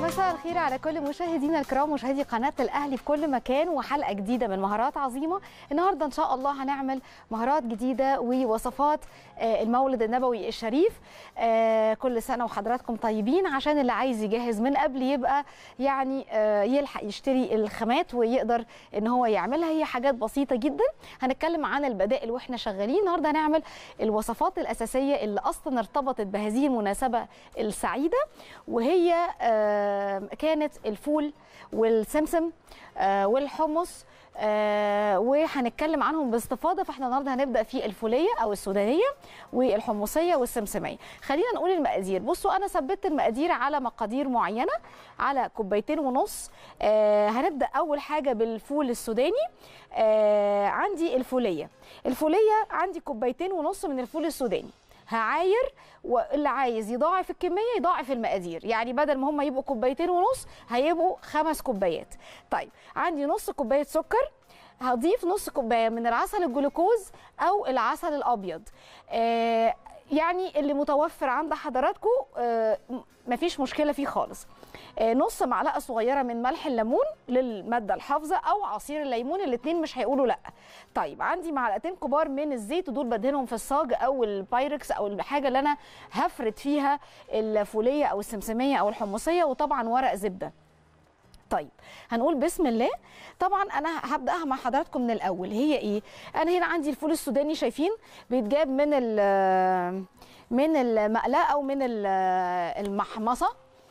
مساء الخير على كل مشاهدينا الكرام مشاهدي قناه الاهلي في كل مكان وحلقه جديده من مهارات عظيمه النهارده ان شاء الله هنعمل مهارات جديده ووصفات آه، المولد النبوي الشريف آه، كل سنه وحضراتكم طيبين عشان اللي عايز يجهز من قبل يبقى يعني آه، يلحق يشتري الخامات ويقدر ان هو يعملها هي حاجات بسيطه جدا هنتكلم عن البدائل واحنا شغالين النهارده هنعمل الوصفات الاساسيه اللي اصلا ارتبطت بهذه المناسبه السعيده وهي آه، كانت الفول والسمسم آه، والحمص آه، وهنتكلم عنهم باستفاضه فاحنا النهارده هنبدا في الفوليه او السودانيه والحمصيه والسمسميه خلينا نقول المقادير بصوا انا ثبت المقادير على مقادير معينه على كوبايتين ونص آه هنبدا اول حاجه بالفول السوداني آه عندي الفوليه الفوليه عندي كوبايتين ونص من الفول السوداني هعاير واللي عايز يضاعف الكميه يضاعف المقادير يعني بدل ما هم يبقوا كوبايتين ونص هيبقوا خمس كوبايات طيب عندي نص كوبايه سكر هضيف نص كوبايه من العسل الجلوكوز او العسل الابيض آه يعني اللي متوفر عند حضراتكم آه مفيش مشكله فيه خالص آه نص معلقه صغيره من ملح الليمون للماده الحافظه او عصير الليمون الاثنين مش هيقولوا لا طيب عندي معلقتين كبار من الزيت ودول بدهنهم في الصاج او البايركس او الحاجه اللي انا هفرد فيها الفوليه او السمسميه او الحمصيه وطبعا ورق زبده طيب هنقول بسم الله طبعا انا هبداها مع حضراتكم من الاول هي ايه انا هنا عندي الفول السوداني شايفين بيتجاب من من المقلاه او من المحمصه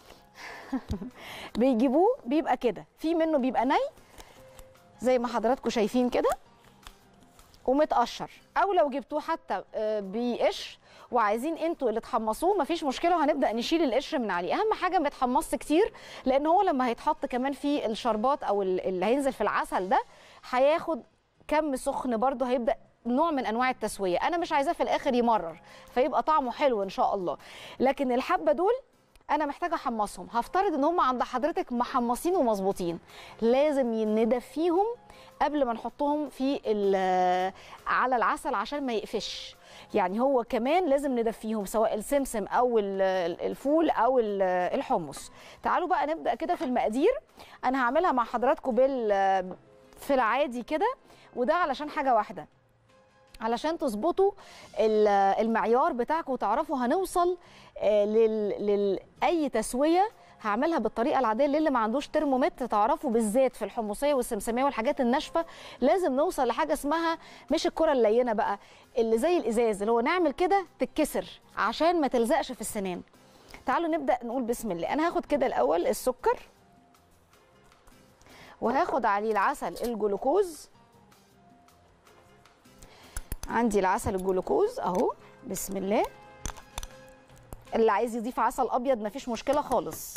بيجيبوه بيبقى كده في منه بيبقى ني زي ما حضراتكم شايفين كده ومتقشر او لو جبتوه حتى بقشر وعايزين انتوا اللي تحمصوه مفيش مشكله وهنبدا نشيل القشر من عليه اهم حاجه ما يتحمصش كتير لان هو لما هيتحط كمان في الشربات او اللي هينزل في العسل ده هياخد كم سخن برده هيبدا نوع من انواع التسويه انا مش عايزاه في الاخر يمرر فيبقى طعمه حلو ان شاء الله لكن الحبه دول انا محتاجه احمصهم هفترض ان هم عند حضرتك محمصين ومظبوطين لازم ندفيهم قبل ما نحطهم في على العسل عشان ما يقفش يعني هو كمان لازم ندفيهم سواء السمسم او الفول او الحمص تعالوا بقى نبدا كده في المقادير انا هعملها مع حضراتكم بال في العادي كده وده علشان حاجه واحده علشان تظبطوا المعيار بتاعكم وتعرفوا هنوصل لاي تسويه هعملها بالطريقه العاديه اللي ما عندوش ترمومتر تعرفوا بالذات في الحمصيه والسمسميه والحاجات الناشفه لازم نوصل لحاجه اسمها مش الكره اللينه بقى اللي زي الازاز اللي هو نعمل كده تتكسر عشان ما تلزقش في السنان تعالوا نبدا نقول بسم الله انا هاخد كده الاول السكر وهاخد عليه العسل الجلوكوز عندي العسل الجلوكوز اهو بسم الله اللي عايز يضيف عسل ابيض مفيش مشكله خالص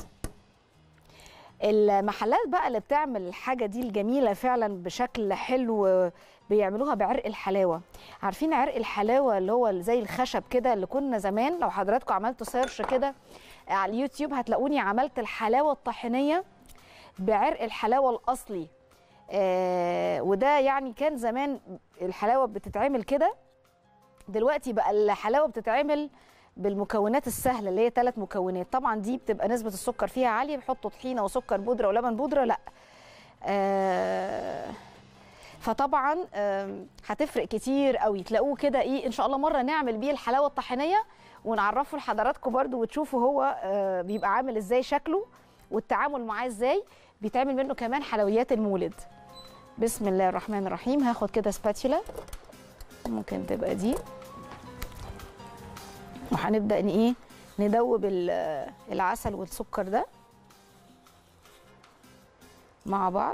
المحلات بقى اللي بتعمل الحاجه دي الجميله فعلا بشكل حلو بيعملوها بعرق الحلاوه عارفين عرق الحلاوه اللي هو زي الخشب كده اللي كنا زمان لو حضراتكم عملتوا سيرش كده على اليوتيوب هتلاقوني عملت الحلاوه الطحينيه بعرق الحلاوه الاصلي آه وده يعني كان زمان الحلاوه بتتعمل كده دلوقتي بقى الحلاوه بتتعمل بالمكونات السهله اللي هي ثلاث مكونات طبعا دي بتبقى نسبه السكر فيها عاليه بيحطوا طحينه وسكر بودره ولبن بودره لا آه فطبعا آه هتفرق كتير قوي تلاقوه كده ايه ان شاء الله مره نعمل بيه الحلاوه الطحينيه ونعرفه لحضراتكم برده وتشوفوا هو آه بيبقى عامل ازاي شكله والتعامل معاه ازاي بيتعمل منه كمان حلويات المولد بسم الله الرحمن الرحيم هاخد كده سباتيولا ممكن تبقى دي وهنبدا ايه ندوب العسل والسكر ده مع بعض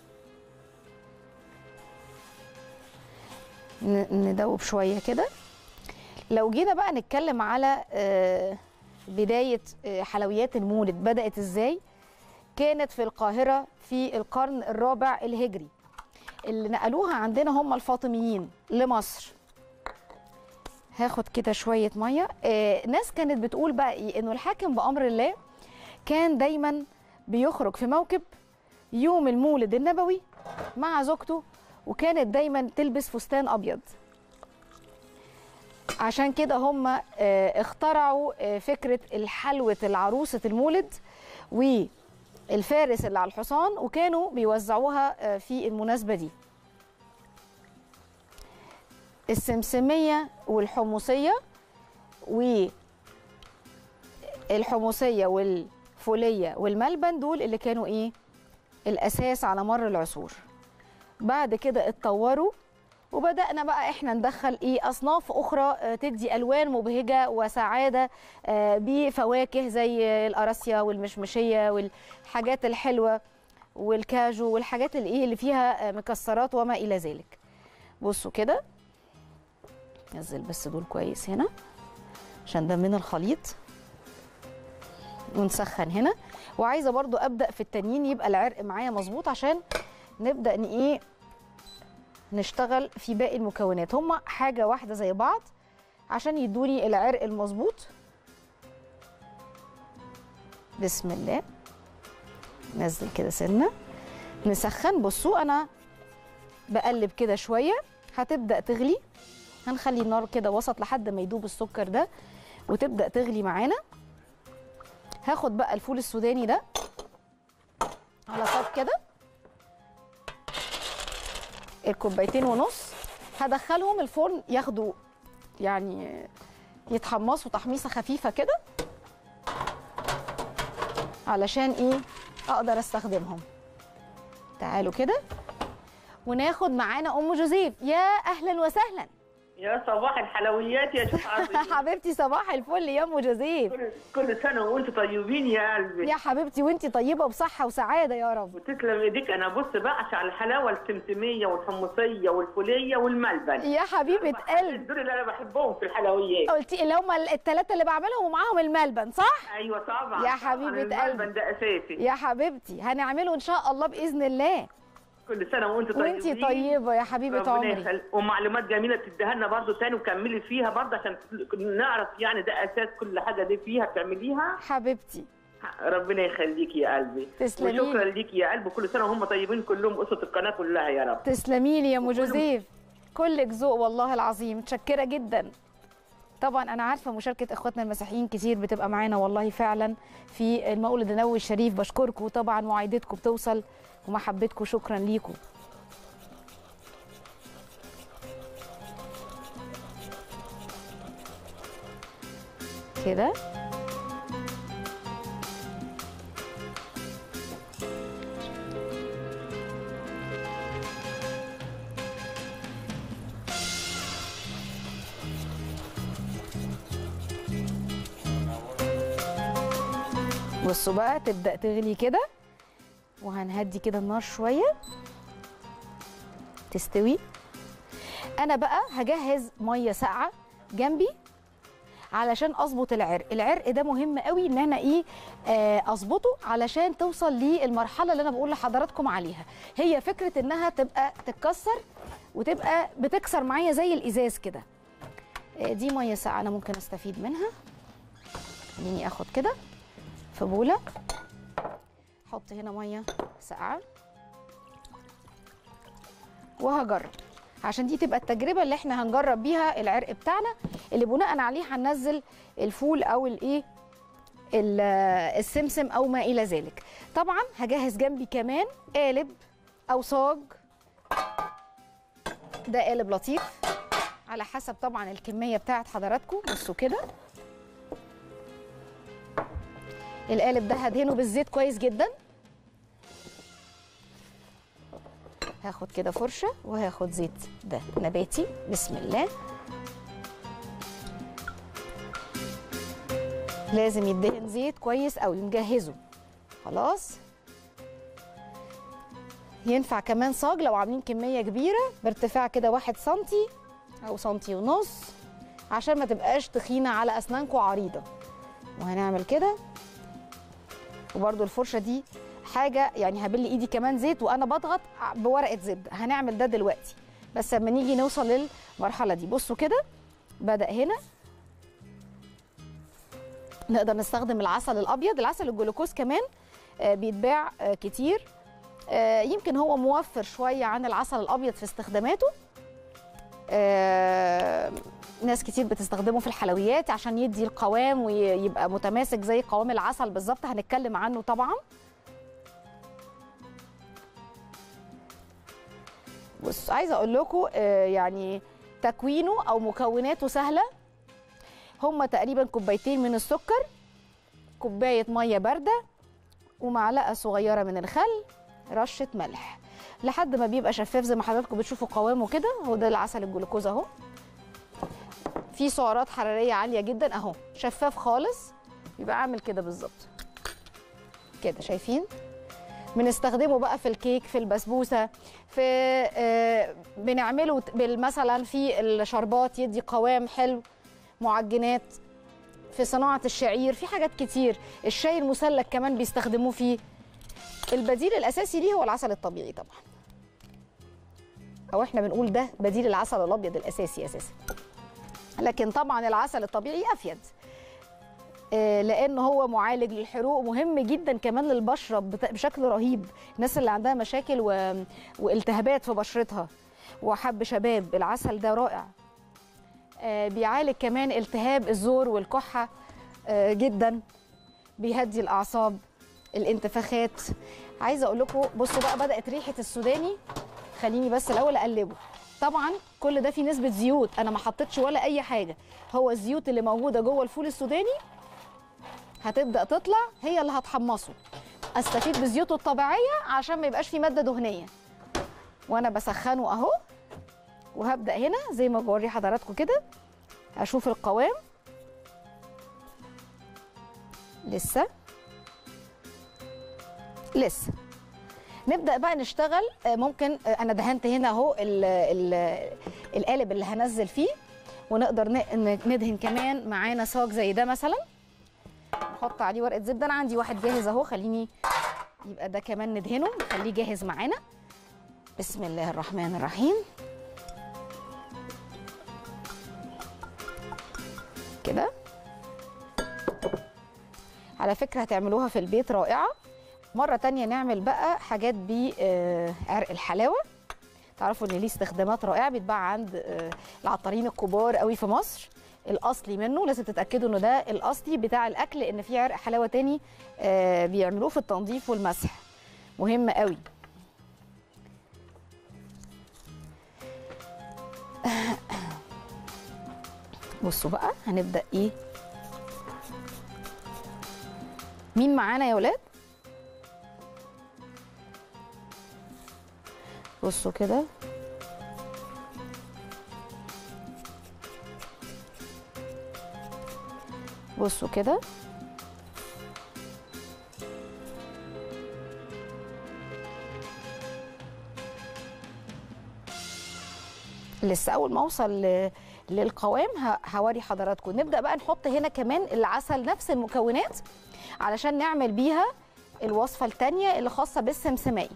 ندوب شويه كده لو جينا بقى نتكلم على بدايه حلويات المولد بدات ازاي كانت في القاهره في القرن الرابع الهجري اللي نقلوها عندنا هم الفاطميين لمصر هاخد كده شويه ميه آه ناس كانت بتقول بقى ايه انه الحاكم بامر الله كان دايما بيخرج في موكب يوم المولد النبوي مع زوجته وكانت دايما تلبس فستان ابيض عشان كده هم آه، اخترعوا آه، فكره الحلوه العروسه المولد و الفارس اللي على الحصان وكانوا بيوزعوها في المناسبه دي السمسميه والحمصيه والحمصيه والفوليه والملبن دول اللي كانوا ايه الاساس على مر العصور بعد كده اتطوروا وبدانا بقى احنا ندخل ايه اصناف اخرى تدي الوان مبهجه وسعاده بفواكه زي القراصيه والمشمشيه والحاجات الحلوه والكاجو والحاجات اللي ايه اللي فيها مكسرات وما الى ذلك بصوا كده نزل بس دول كويس هنا عشان ده من الخليط ونسخن هنا وعايزه برضو ابدا في التانيين يبقى العرق معايا مظبوط عشان نبدا ان ايه نشتغل في باقي المكونات هما حاجه واحده زي بعض عشان يدوني العرق المظبوط بسم الله نزل كده سنه نسخن بصوا انا بقلب كده شويه هتبدا تغلي هنخلي النار كده وسط لحد ما يدوب السكر ده وتبدا تغلي معانا هاخد بقى الفول السوداني ده على صاب كده الكوبايتين ونص هدخلهم الفرن ياخدوا يعني يتحمصوا تحميصه خفيفه كده علشان ايه اقدر استخدمهم تعالوا كده وناخد معانا ام جوزيف يا اهلا وسهلا يا صباح الحلويات يا شيخ عظيم حبيبتي صباح الفل يا ام جوزيف كل, كل سنه وانتم طيبين يا قلبي يا حبيبتي وانتي طيبه بصحه وسعاده يا رب وتسلم ايديك انا بص بعشق الحلاوه السمسميه والحمصيه والفوليه والملبن يا حبيبه قلب دول اللي انا بحبهم في الحلويات قلتي اللي هم الثلاثه اللي بعملهم ومعاهم الملبن صح ايوه طبعا يا حبيبه طبعاً قلبي الملبن ده اساسي يا حبيبتي هنعمله ان شاء الله باذن الله كل سنه وانتم طيبين وانتي طيبه يا حبيبه ربنا عمري يخليك. ومعلومات جميله تديها لنا برضه تاني وكملي فيها برضه عشان نعرف يعني ده اساس كل حاجه دي فيها بتعمليها حبيبتي ربنا يخليكي يا قلبي تسلمي وشكرا ليكي يا قلبي كل سنه وهم طيبين كلهم قصه القناه كلها يا رب تسلمي لي يا ام وكل- جوزيف كلك ذوق والله العظيم متشكره جدا طبعا انا عارفه مشاركه اخواتنا المسيحيين كتير بتبقى معانا والله فعلا في المولد النبوي الشريف بشكركم طبعا معايدتكم بتوصل ومحبتكم شكرا ليكم كده بصوا بقى تبدأ تغلي كده وهنهدي كده النار شوية تستوي أنا بقى هجهز مية ساقعة جنبي علشان اظبط العرق العرق ده مهم قوي ان انا ايه آه، اظبطه علشان توصل للمرحله اللي انا بقول لحضراتكم عليها هي فكره انها تبقى تتكسر وتبقى بتكسر معايا زي الازاز كده آه، دي ميه ساقعه انا ممكن استفيد منها خليني اخد كده في بوله احط هنا ميه ساقعه وهجرب عشان دي تبقى التجربه اللي احنا هنجرب بيها العرق بتاعنا اللي بناء عليه هننزل الفول او الايه ال- السمسم او ما الى ذلك طبعا هجهز جنبي كمان قالب او صاج ده قالب لطيف على حسب طبعا الكميه بتاعت حضراتكم بصوا كده القالب ده هدهنه بالزيت كويس جدا هاخد كده فرشه وهاخد زيت ده نباتي بسم الله لازم يدهن زيت كويس قوي نجهزه خلاص ينفع كمان صاج لو عاملين كميه كبيره بارتفاع كده واحد سنتي او سنتي ونص عشان ما تبقاش تخينه على اسنانكم عريضه وهنعمل كده وبرده الفرشه دي حاجه يعني هبل ايدي كمان زيت وانا بضغط بورقه زبده هنعمل ده دلوقتي بس لما نيجي نوصل للمرحله دي بصوا كده بدا هنا نقدر نستخدم العسل الابيض العسل الجلوكوز كمان آه، بيتباع آه، كتير آه، يمكن هو موفر شويه عن العسل الابيض في استخداماته آه، ناس كتير بتستخدمه في الحلويات عشان يدي القوام ويبقى متماسك زي قوام العسل بالظبط هنتكلم عنه طبعا بص عايزه اقول لكم آه، يعني تكوينه او مكوناته سهله هما تقريبا كوبايتين من السكر كوبايه ميه بارده ومعلقه صغيره من الخل رشه ملح لحد ما بيبقى شفاف زي ما حضراتكم بتشوفوا قوامه كده هو ده العسل الجلوكوز اهو فيه سعرات حراريه عاليه جدا اهو شفاف خالص يبقى عامل كده بالظبط كده شايفين بنستخدمه بقى في الكيك في البسبوسه في آه، بنعمله ت- بال- مثلا في الشربات يدي قوام حلو معجنات في صناعه الشعير في حاجات كتير الشاي المسلك كمان بيستخدموه فيه البديل الاساسي ليه هو العسل الطبيعي طبعا او احنا بنقول ده بديل العسل الابيض الاساسي اساسا لكن طبعا العسل الطبيعي افيد آه، لان هو معالج للحروق مهم جدا كمان للبشره بت- بشكل رهيب الناس اللي عندها مشاكل و... والتهابات في بشرتها وحب شباب العسل ده رائع آه، بيعالج كمان التهاب الزور والكحه آه، جدا بيهدي الاعصاب الانتفاخات عايزه اقول لكم بصوا بقى بدات ريحه السوداني خليني بس الاول اقلبه طبعا كل ده فيه نسبه زيوت انا ما حطيتش ولا اي حاجه هو الزيوت اللي موجوده جوه الفول السوداني هتبدا تطلع هي اللي هتحمصه استفيد بزيوته الطبيعيه عشان ما يبقاش فيه ماده دهنيه وانا بسخنه اهو وهبدا هنا زي ما بوري حضراتكم كده اشوف القوام لسه لسه نبدا بقى نشتغل آه، ممكن آه، انا دهنت هنا اهو ال- ال- القالب اللي هنزل فيه ونقدر ن- ن- ندهن كمان معانا صاج زي ده مثلا نحط عليه ورقه زبده انا عندي واحد جاهز اهو خليني يبقى ده كمان ندهنه نخليه جاهز معانا بسم الله الرحمن الرحيم كده على فكره هتعملوها في البيت رائعه مرة تانية نعمل بقى حاجات بعرق الحلاوة تعرفوا ان ليه استخدامات رائعة بيتباع عند آه، العطارين الكبار قوي في مصر الاصلي منه لازم تتاكدوا انه ده الاصلي بتاع الاكل لان في عرق حلاوه تاني آه، بيعملوه في التنظيف والمسح مهم قوي بصوا بقى هنبدا ايه مين معانا يا ولاد بصوا كده بصوا كده لسه اول ما اوصل ل- للقوام ه- هوري حضراتكم نبدا بقى نحط هنا كمان العسل نفس المكونات علشان نعمل بيها الوصفه الثانيه اللي خاصه بالسمسميه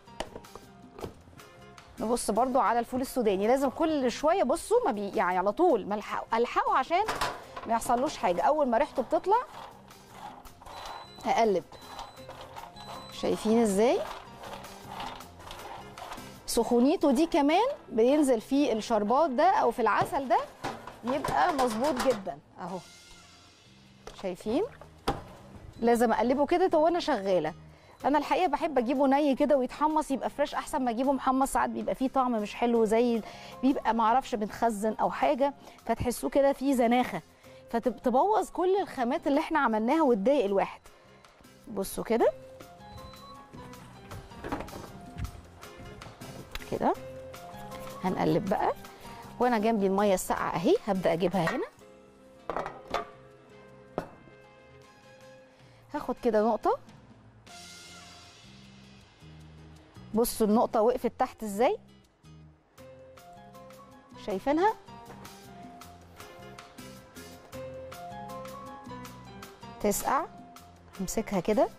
نبص برضو على الفول السوداني لازم كل شويه بصوا ما بي يعني على طول ما الحقوا الحقوا عشان ما يحصلوش حاجه اول ما ريحته بتطلع اقلب شايفين ازاي سخونيته دي كمان بينزل في الشربات ده او في العسل ده يبقى مظبوط جدا اهو شايفين لازم اقلبه كده وانا شغاله انا الحقيقه بحب اجيبه ني كده ويتحمص يبقى فريش احسن ما اجيبه محمص ساعات بيبقى فيه طعم مش حلو زي بيبقى معرفش متخزن او حاجه فتحسوه كده فيه زناخه فتبوظ كل الخامات اللي احنا عملناها وتضايق الواحد بصوا كده كده هنقلب بقى وانا جنبي الميه الساقعه اهي هبدا اجيبها هنا هاخد كده نقطه بصوا النقطه وقفت تحت ازاي شايفينها تسقع امسكها كده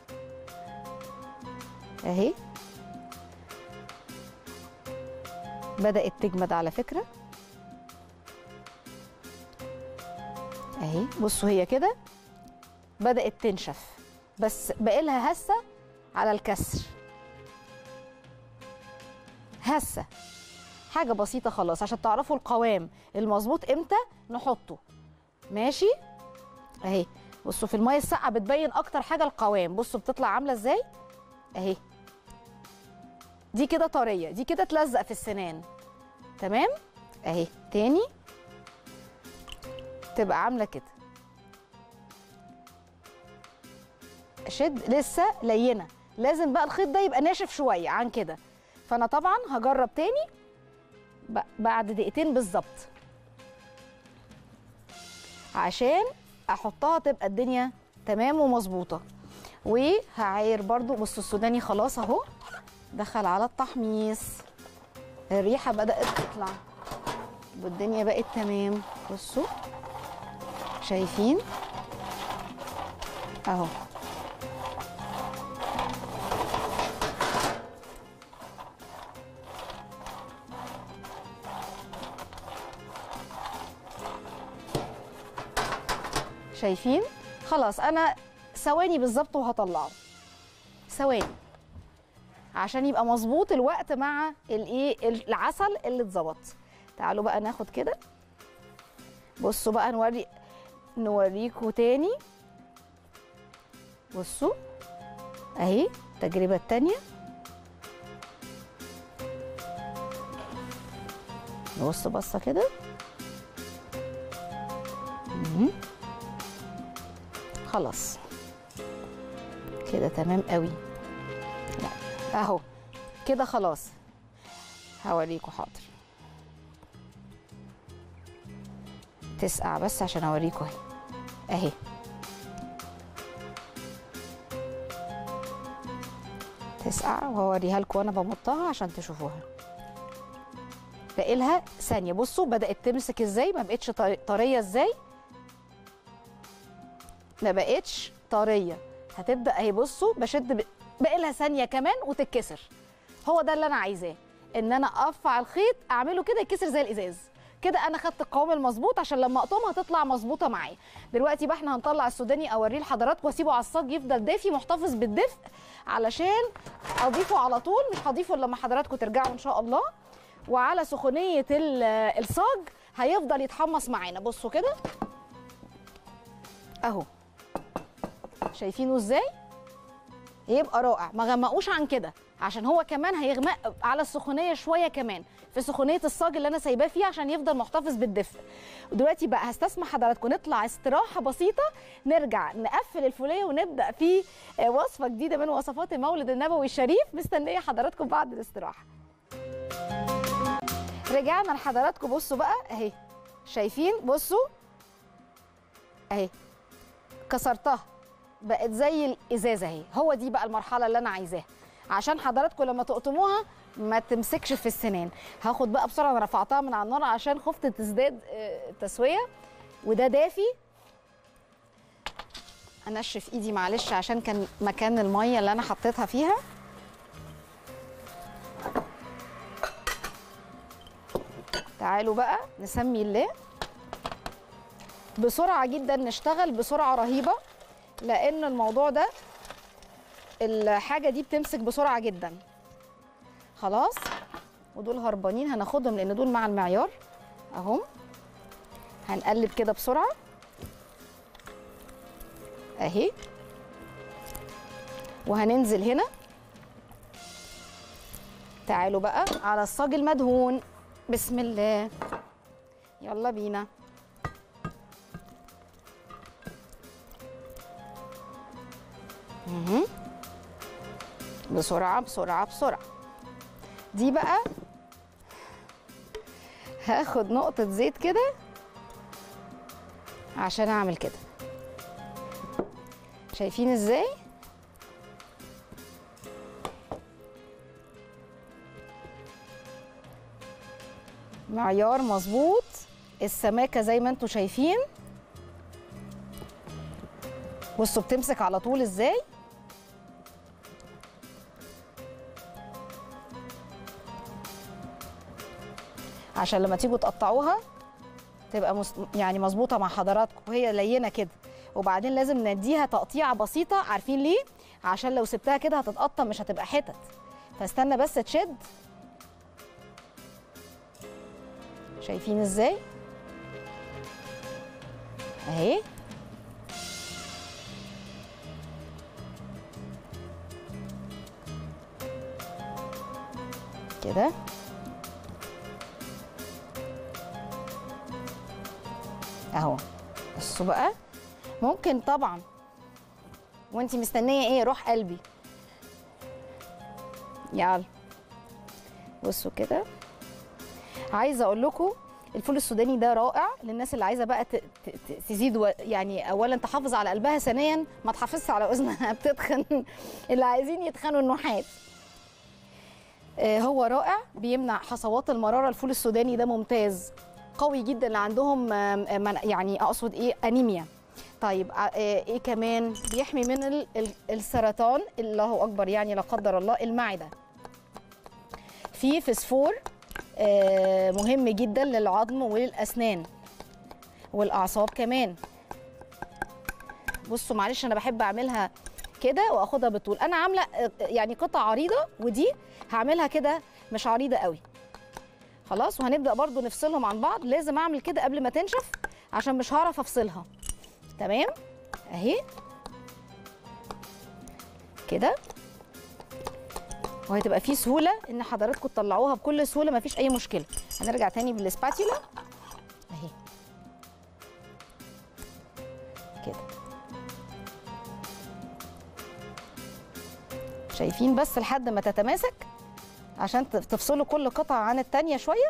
اهي بدأت تجمد على فكرة اهي بصوا هي كده بدأت تنشف بس باقي لها هسة على الكسر هسة حاجة بسيطة خلاص عشان تعرفوا القوام المظبوط امتى نحطه ماشي اهي بصوا في المية الساقعة بتبين اكتر حاجة القوام بصوا بتطلع عاملة ازاي اهي دي كده طريه دي كده تلزق في السنان تمام اهي تاني تبقى عامله كده شد لسه لينه لازم بقى الخيط ده يبقى ناشف شويه عن كده فانا طبعا هجرب تاني ب- بعد دقيقتين بالظبط عشان احطها تبقى الدنيا تمام ومظبوطه وهعاير برضو بصوا السوداني خلاص اهو دخل على التحميص الريحه بدات تطلع والدنيا بقت تمام بصوا شايفين اهو شايفين خلاص انا ثواني بالظبط وهطلعه ثواني عشان يبقى مظبوط الوقت مع الايه العسل اللي اتظبط تعالوا بقى ناخد كده بصوا بقى نوري نوريكوا تاني بصوا اهي التجربه التانيه نبص بصه كده مهم. خلاص كده تمام قوي لا اهو كده خلاص هوريكوا حاضر تسقع بس عشان اوريكوا اهي اهي تسقع وهوريها لكم وانا بمطها عشان تشوفوها باقي لها ثانيه بصوا بدات تمسك ازاي ما بقتش طري- طريه ازاي ما بقتش طريه هتبدا اهي بصوا بشد ب... باقي لها ثانيه كمان وتتكسر هو ده اللي انا عايزاه ان انا ارفع الخيط اعمله كده يتكسر زي الازاز كده انا خدت القوام المظبوط عشان لما اقطمها تطلع مظبوطه معايا دلوقتي بقى احنا هنطلع السوداني اوريه لحضراتكم واسيبه على الصاج يفضل دافي محتفظ بالدفء علشان اضيفه على طول مش هضيفه إلا لما حضراتكم ترجعوا ان شاء الله وعلى سخونيه ال- الصاج هيفضل يتحمص معانا بصوا كده اهو شايفينه ازاي يبقى رائع ما غمقوش عن كده عشان هو كمان هيغمق على السخونيه شويه كمان في سخونيه الصاج اللي انا سايباه فيه عشان يفضل محتفظ بالدفء ودلوقتي بقى هستسمح حضراتكم نطلع استراحه بسيطه نرجع نقفل الفوليه ونبدا في آه، وصفه جديده من وصفات المولد النبوي الشريف مستنيه حضراتكم بعد الاستراحه رجعنا لحضراتكم بصوا بقى اهي شايفين بصوا اهي كسرتها بقت زي الازازه اهي هو دي بقى المرحله اللي انا عايزاها عشان حضراتكم لما تقطموها ما تمسكش في السنان هاخد بقى بسرعه انا رفعتها من على النار عشان خفت تزداد آه، التسويه وده دافي انشف ايدي معلش عشان كان مكان الميه اللي انا حطيتها فيها تعالوا بقى نسمي الله بسرعه جدا نشتغل بسرعه رهيبه لان الموضوع ده الحاجه دي بتمسك بسرعه جدا خلاص ودول هربانين هناخدهم لان دول مع المعيار اهم هنقلب كده بسرعه اهي وهننزل هنا تعالوا بقى على الصاج المدهون بسم الله يلا بينا مهم. بسرعة بسرعة بسرعة دي بقى هاخد نقطة زيت كده عشان اعمل كده شايفين ازاي معيار مظبوط السماكة زي ما انتوا شايفين بصوا بتمسك على طول ازاي عشان لما تيجوا تقطعوها تبقى مس... يعني مظبوطه مع حضراتكم وهي لينه كده وبعدين لازم نديها تقطيعه بسيطه عارفين ليه عشان لو سبتها كده هتتقطع مش هتبقى حتت فاستنى بس تشد شايفين ازاي اهي كده اهو بصوا بقى ممكن طبعا وانت مستنيه ايه روح قلبي يلا بصوا كده عايزه اقول لكم الفول السوداني ده رائع للناس اللي عايزه بقى ت- ت- ت- تزيد و... يعني اولا تحافظ على قلبها ثانيا ما تحافظش على اذنها بتتخن اللي عايزين يتخنوا النحات آه، هو رائع بيمنع حصوات المراره الفول السوداني ده ممتاز قوي جدا اللي عندهم آم، آم، من- يعني اقصد ايه انيميا طيب ع- آه، ايه كمان بيحمي من ال- ال- السرطان الله اكبر يعني لا قدر الله المعده في فسفور آه، مهم جدا للعظم وللاسنان والاعصاب كمان بصوا معلش انا بحب اعملها كده واخدها بالطول انا عامله آه، يعني قطع عريضه ودي هعملها كده مش عريضه قوي خلاص وهنبدا برضو نفصلهم عن بعض لازم اعمل كده قبل ما تنشف عشان مش هعرف افصلها تمام اهي كده وهتبقى في سهوله ان حضراتكم تطلعوها بكل سهوله مفيش اي مشكله هنرجع تاني بالسباتيولا اهي كده شايفين بس لحد ما تتماسك عشان ت- تفصلوا كل قطعه عن التانيه شويه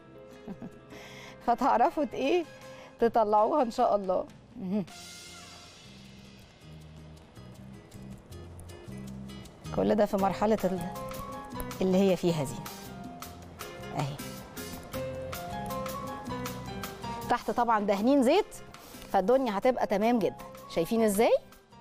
فتعرفوا ت- ايه تطلعوها ان شاء الله مهم. كل ده في مرحله ال- اللي هي فيها دي اهي تحت طبعا دهنين زيت فالدنيا هتبقى تمام جدا شايفين ازاي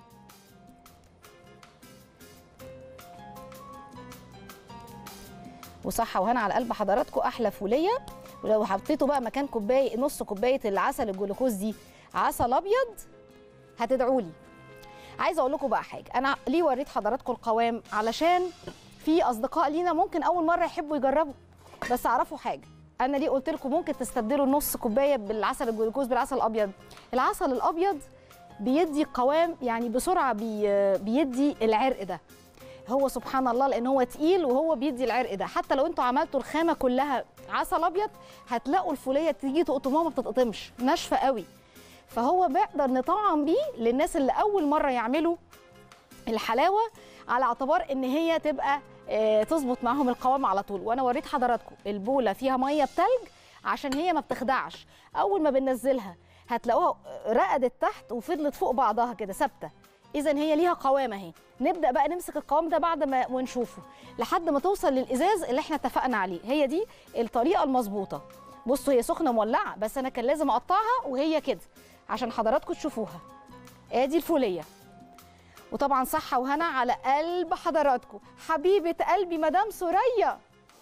وصحه وهنا على قلب حضراتكم احلى فوليه ولو حطيتوا بقى مكان كوبايه نص كوبايه العسل الجلوكوز دي عسل ابيض هتدعوا لي عايزه اقول لكم بقى حاجه انا ليه وريت حضراتكم القوام علشان في اصدقاء لينا ممكن اول مره يحبوا يجربوا بس اعرفوا حاجه انا ليه قلت لكم ممكن تستبدلوا نص كوبايه بالعسل الجلوكوز بالعسل الابيض العسل الابيض بيدي قوام يعني بسرعه بي بيدي العرق ده هو سبحان الله لان هو تقيل وهو بيدي العرق ده حتى لو انتوا عملتوا الخامه كلها عسل ابيض هتلاقوا الفوليه تيجي تقطموها ما بتتقطمش ناشفه قوي فهو بنقدر نطعم بيه للناس اللي اول مره يعملوا الحلاوه على اعتبار ان هي تبقى آه، تظبط معاهم القوام على طول وانا وريت حضراتكم البوله فيها ميه بتلج عشان هي ما بتخدعش اول ما بننزلها هتلاقوها رقدت تحت وفضلت فوق بعضها كده ثابته اذا هي ليها قوام اهي نبدا بقى نمسك القوام ده بعد ما ونشوفه لحد ما توصل للازاز اللي احنا اتفقنا عليه هي دي الطريقه المظبوطه بصوا هي سخنه مولعه بس انا كان لازم اقطعها وهي كده عشان حضراتكم تشوفوها ادي الفوليه وطبعا صحه وهنا على قلب حضراتكم حبيبه قلبي مدام سوريا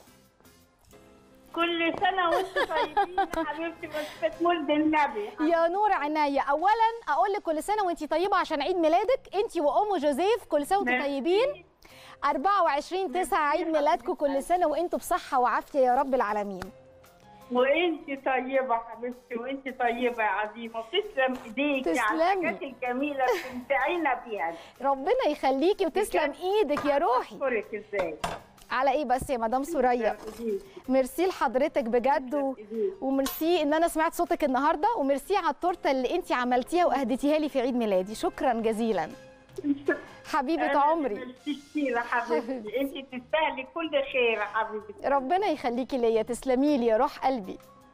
كل سنة وانت طيبين يا حبيبتي بس مولد النبي يا نور عينيا اولا اقول لك كل سنه وانت طيبه عشان عيد ميلادك انت وام جوزيف كل سنه وانتم ميرسي. طيبين 24 9 عيد ميلادكم كل سنه وانتم بصحه وعافيه يا رب العالمين وانت طيبة حبيبتي وانت طيبة يا عظيمة وتسلم ايديكي على تسلمي. الحاجات الجميلة اللي بتمتعينا بيها ربنا يخليكي وتسلم ايدك يا روحي اشكرك ازاي على ايه بس يا مدام سوريا إيديك. ميرسي لحضرتك بجد و... إيديك. وميرسي ان انا سمعت صوتك النهارده وميرسي على التورته اللي انت عملتيها واهديتيها لي في عيد ميلادي شكرا جزيلا حبيبه أنا عمري ميرسي كتير يا حبيبتي انت تستاهلي كل خير يا حبيبتي ربنا يخليكي ليا تسلمي لي يا روح قلبي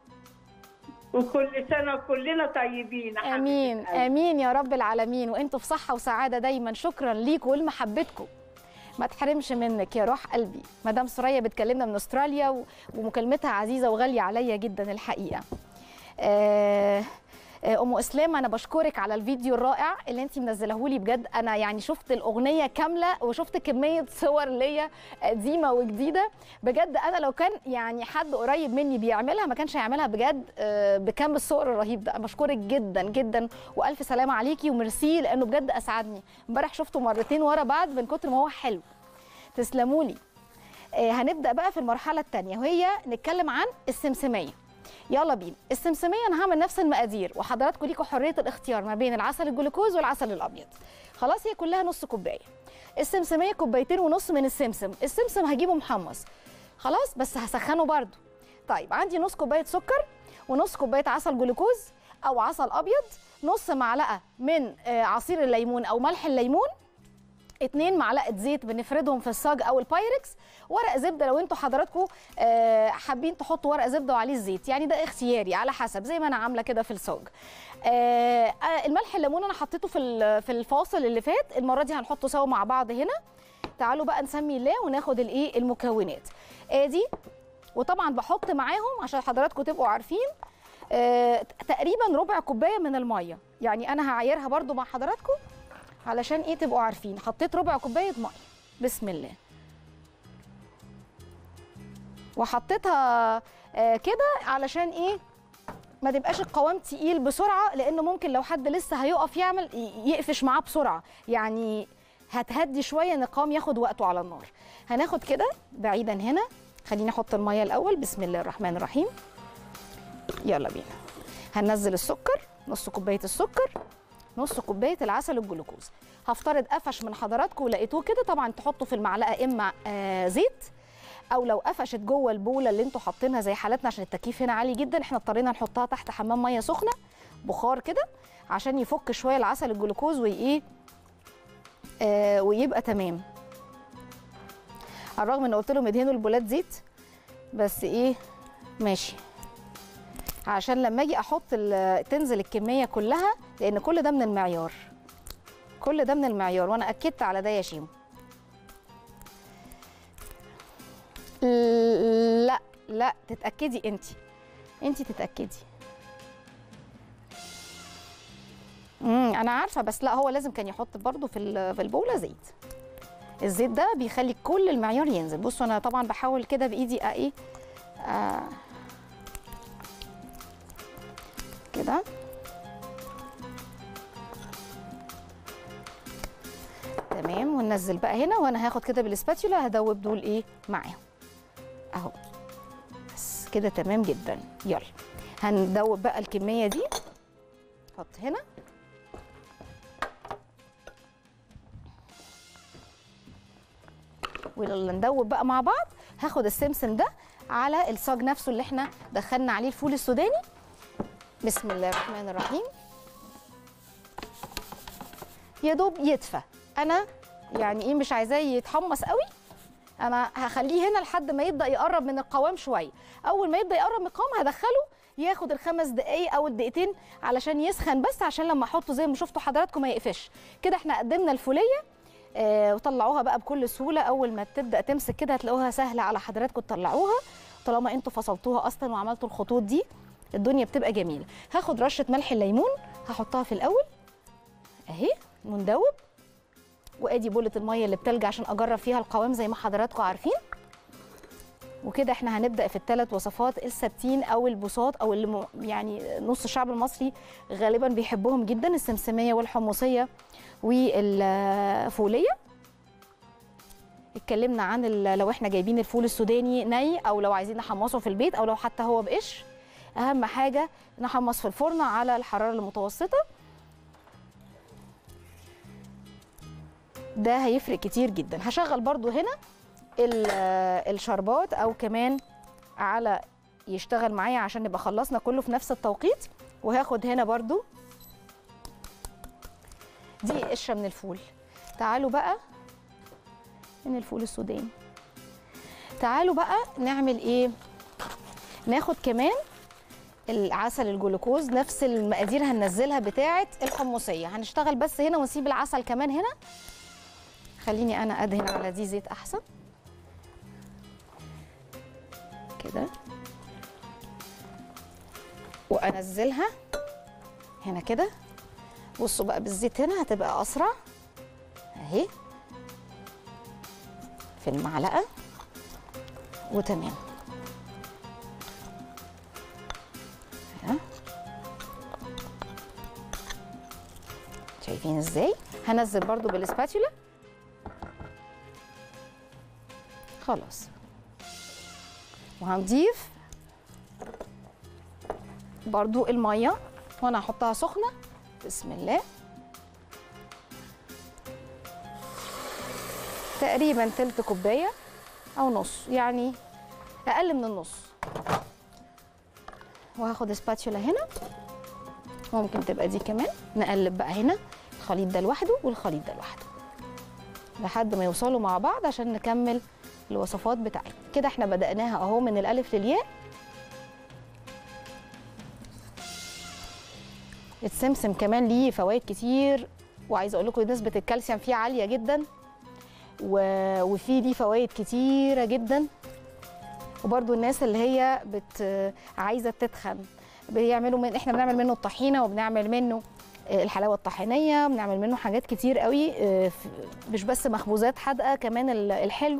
وكل سنة كلنا طيبين يا حبيبة امين قلبي. امين يا رب العالمين وانتوا في صحه وسعاده دايما شكرا ليكم ولمحبتكم ما تحرمش منك يا روح قلبي مدام سوريا بتكلمنا من استراليا و- ومكالمتها عزيزه وغاليه عليا جدا الحقيقه آه آه، ام اسلام انا بشكرك على الفيديو الرائع اللي انت منزلاه لي بجد انا يعني شفت الاغنيه كامله وشفت كميه صور ليا قديمه وجديده بجد انا لو كان يعني حد قريب مني بيعملها ما كانش هيعملها بجد آه، بكم الصور الرهيب ده انا بشكرك جدا جدا والف سلامه عليكي وميرسي لانه بجد اسعدني امبارح شفته مرتين ورا بعض من كتر ما هو حلو تسلموا لي آه، هنبدا بقى في المرحله الثانيه وهي نتكلم عن السمسميه يلا بينا السمسميه انا هعمل نفس المقادير وحضراتكم ليكم حريه الاختيار ما بين العسل الجلوكوز والعسل الابيض خلاص هي كلها نص كوبايه السمسميه كوبايتين ونص من السمسم السمسم هجيبه محمص خلاص بس هسخنه برده طيب عندي نص كوبايه سكر ونص كوبايه عسل جلوكوز او عسل ابيض نص معلقه من آه، عصير الليمون او ملح الليمون اتنين معلقه زيت بنفردهم في الصاج او البايركس ورق زبده لو انتوا حضراتكم آه، حابين تحطوا ورق زبده وعليه الزيت يعني ده اختياري على حسب زي ما انا عامله كده في الصاج آه، آه، الملح الليمون انا حطيته في ال- في الفاصل اللي فات المره دي هنحطه سوا مع بعض هنا تعالوا بقى نسمي الله وناخد الايه المكونات ادي وطبعا بحط معاهم عشان حضراتكم تبقوا عارفين آه، تقريبا ربع كوبايه من الميه يعني انا هعايرها برضو مع حضراتكم علشان ايه تبقوا عارفين حطيت ربع كوبايه ميه بسم الله وحطيتها آه، كده علشان ايه ما تبقاش القوام تقيل بسرعه لانه ممكن لو حد لسه هيقف يعمل ي- يقفش معاه بسرعه يعني هتهدي شويه ان القوام ياخد وقته على النار هناخد كده بعيدا هنا خليني احط الميه الاول بسم الله الرحمن الرحيم يلا بينا هننزل السكر نص كوبايه السكر نص كوبايه العسل الجلوكوز هفترض قفش من حضراتكم ولقيتوه كده طبعا تحطوا في المعلقه اما آه زيت او لو قفشت جوه البوله اللي انتوا حاطينها زي حالتنا عشان التكييف هنا عالي جدا احنا اضطرينا نحطها تحت حمام ميه سخنه بخار كده عشان يفك شويه العسل الجلوكوز وايه آه ويبقى تمام على الرغم ان قلت لهم ادهنوا البولات زيت بس ايه ماشي عشان لما اجي احط ال- تنزل الكميه كلها لان كل ده من المعيار كل ده من المعيار وانا اكدت على ده يا شيمو لا لا تتاكدي انت انت تتاكدي امم انا عارفه بس لا هو لازم كان يحط برضو في ال- في البوله زيت الزيت ده بيخلي كل المعيار ينزل بصوا انا طبعا بحاول كده بايدي آه ايه آه كده تمام وننزل بقى هنا وانا هاخد كده بالسباتيولا هدوب دول ايه معاهم اهو بس كده تمام جدا يلا هندوب بقى الكميه دي حط هنا ولما ندوب بقى مع بعض هاخد السمسم ده على الصاج نفسه اللي احنا دخلنا عليه الفول السوداني بسم الله الرحمن الرحيم يا دوب يدفى انا يعني ايه مش عايزاه يتحمص قوي انا هخليه هنا لحد ما يبدا يقرب من القوام شويه اول ما يبدا يقرب من القوام هدخله ياخد الخمس دقايق او الدقيقتين علشان يسخن بس عشان لما احطه زي ما شفتوا حضراتكم ما يقفش كده احنا قدمنا الفوليه آه وطلعوها بقى بكل سهوله اول ما تبدا تمسك كده هتلاقوها سهله على حضراتكم تطلعوها طالما انتوا فصلتوها اصلا وعملتوا الخطوط دي الدنيا بتبقى جميله هاخد رشه ملح الليمون هحطها في الاول اهي مندوب وادي بوله الميه اللي بتلج عشان اجرب فيها القوام زي ما حضراتكم عارفين وكده احنا هنبدا في الثلاث وصفات الثابتين او البساط او اللي م- يعني نص الشعب المصري غالبا بيحبهم جدا السمسميه والحمصيه والفوليه اتكلمنا عن ال- لو احنا جايبين الفول السوداني ني او لو عايزين نحمصه في البيت او لو حتى هو بقش اهم حاجه نحمص في الفرن على الحراره المتوسطه ده هيفرق كتير جدا هشغل برضو هنا ال- الشربات او كمان على يشتغل معايا عشان نبقى خلصنا كله في نفس التوقيت وهاخد هنا برضو دي قشره من الفول تعالوا بقى من الفول السوداني تعالوا بقى نعمل ايه ناخد كمان العسل الجلوكوز نفس المقادير هننزلها بتاعه الحمصيه هنشتغل بس هنا ونسيب العسل كمان هنا خليني انا ادهن على دي زيت احسن كده وانزلها هنا كده بصوا بقى بالزيت هنا هتبقى اسرع اهي في المعلقه وتمام ها. شايفين ازاي هنزل برضو بالسباتولا خلاص وهنضيف برضو الميه وانا هحطها سخنه بسم الله تقريبا تلت كوبايه او نص يعني اقل من النص وهاخد سباتشولا هنا ممكن تبقى دي كمان نقلب بقى هنا الخليط ده لوحده والخليط ده لوحده لحد ما يوصلوا مع بعض عشان نكمل الوصفات بتاعتنا كده احنا بدأناها اهو من الالف للياء السمسم كمان ليه فوائد كتير وعايزه اقول لكم نسبه الكالسيوم فيه عاليه جدا و... وفيه ليه فوائد كتيره جدا وبرده الناس اللي هي بت... عايزه تتخن بيعملوا من احنا بنعمل منه الطحينه وبنعمل منه آه، الحلاوه الطحينيه بنعمل منه حاجات كتير قوي آه، ف- مش بس مخبوزات حادقه كمان ال- الحلو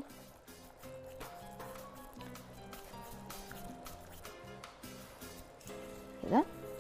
كده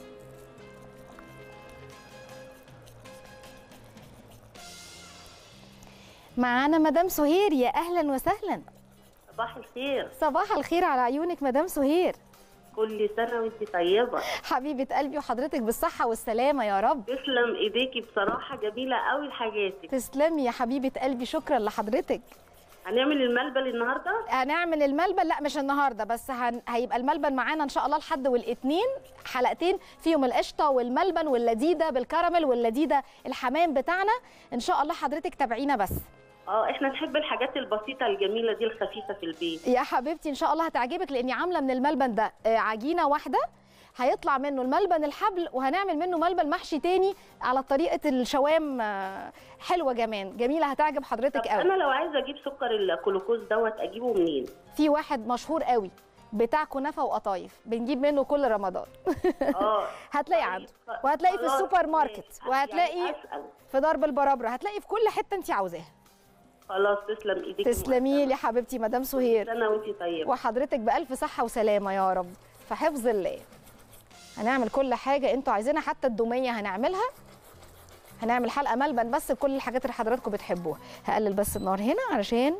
معانا مدام سهير يا اهلا وسهلا صباح الخير صباح الخير على عيونك مدام سهير كل سنة وانت طيبة حبيبه قلبي وحضرتك بالصحه والسلامه يا رب تسلم ايديكي بصراحة جميلة قوي حاجاتك تسلمي يا حبيبه قلبي شكرا لحضرتك هنعمل الملبل النهاردة هنعمل الملبن لا مش النهارده بس هن... هيبقى الملبن معانا ان شاء الله الحد والاثنين حلقتين فيهم القشطه والملبن واللذيذه بالكراميل واللذيذه الحمام بتاعنا ان شاء الله حضرتك تابعينا بس اه احنا نحب الحاجات البسيطة الجميلة دي الخفيفة في البيت يا حبيبتي ان شاء الله هتعجبك لاني عامله من الملبن ده آه، عجينه واحده هيطلع منه الملبن الحبل وهنعمل منه ملبن محشي تاني على طريقه الشوام آه، حلوه كمان جميله هتعجب طب حضرتك قوي انا لو عايزة اجيب سكر الجلوكوز دوت اجيبه منين في واحد مشهور قوي بتاع كنافه وقطايف بنجيب منه كل رمضان اه هتلاقي طيب، عنده خ- وهتلاقي في خلاص، السوبر ماركت ماشي. وهتلاقي يعني أسأل. في درب البرابره هتلاقي في كل حته انت عاوزاها خلاص تسلم ايديك تسلمي لي يا حبيبتي مدام سهير سنة وانت طيبة وحضرتك بألف صحة وسلامة يا رب في حفظ الله هنعمل كل حاجة انتوا عايزينها حتى الدومية هنعملها هنعمل حلقة ملبن بس بكل الحاجات اللي حضراتكم بتحبوها هقلل بس النار هنا علشان